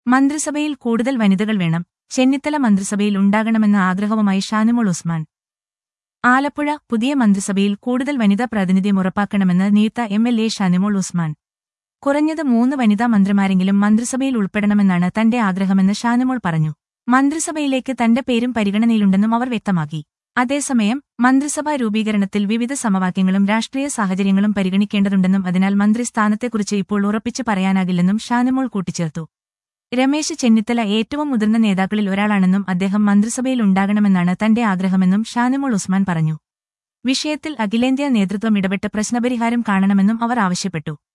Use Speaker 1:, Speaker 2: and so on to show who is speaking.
Speaker 1: മന്ത്രിസഭയിൽ കൂടുതൽ വനിതകൾ വേണം ചെന്നിത്തല മന്ത്രിസഭയിൽ ഉണ്ടാകണമെന്ന ആഗ്രഹവുമായി ഷാനിമോൾ ഉസ്മാൻ ആലപ്പുഴ പുതിയ മന്ത്രിസഭയിൽ കൂടുതൽ വനിതാ പ്രാതിനിധ്യം ഉറപ്പാക്കണമെന്ന് നിയുക്ത M L A Shanimol Usman കുറഞ്ഞത് മൂന്ന് വനിതാ മന്ത്രിമാരെങ്കിലും മന്ത്രിസഭയിൽ ഉൾപ്പെടണമെന്നാണ് തന്റെ ആഗ്രഹമെന്ന് ഷാനിമോൾ പറഞ്ഞു മന്ത്രിസഭയിലേക്ക് തന്റെ പേരും പരിഗണനയിലുണ്ടെന്നും അവർ വ്യക്തമാക്കി അതേസമയം മന്ത്രിസഭാ രൂപീകരണത്തിൽ വിവിധ സമവാക്യങ്ങളും രാഷ്ട്രീയ സാഹചര്യങ്ങളും പരിഗണിക്കേണ്ടതുണ്ടെന്നും അതിനാൽ മന്ത്രിസ്ഥാനത്തെക്കുറിച്ച് ഇപ്പോൾ ഉറപ്പിച്ചു പറയാനാകില്ലെന്നും ഷാനിമോൾ കൂട്ടിച്ചേർത്തു രമേശ് ചെന്നിത്തല ഏറ്റവും മുതിർന്ന നേതാക്കളിൽ ഒരാളാണെന്നും അദ്ദേഹം മന്ത്രിസഭയിൽ ഉണ്ടാകണമെന്നാണ് തന്റെ ആഗ്രഹമെന്നും ഷാനിമോൾ ഉസ്മാൻ പറഞ്ഞു വിഷയത്തിൽ അഖിലേന്ത്യാ നേതൃത്വം ഇടപെട്ട് പ്രശ്നപരിഹാരം കാണണമെന്നും അവർ ആവശ്യപ്പെട്ടു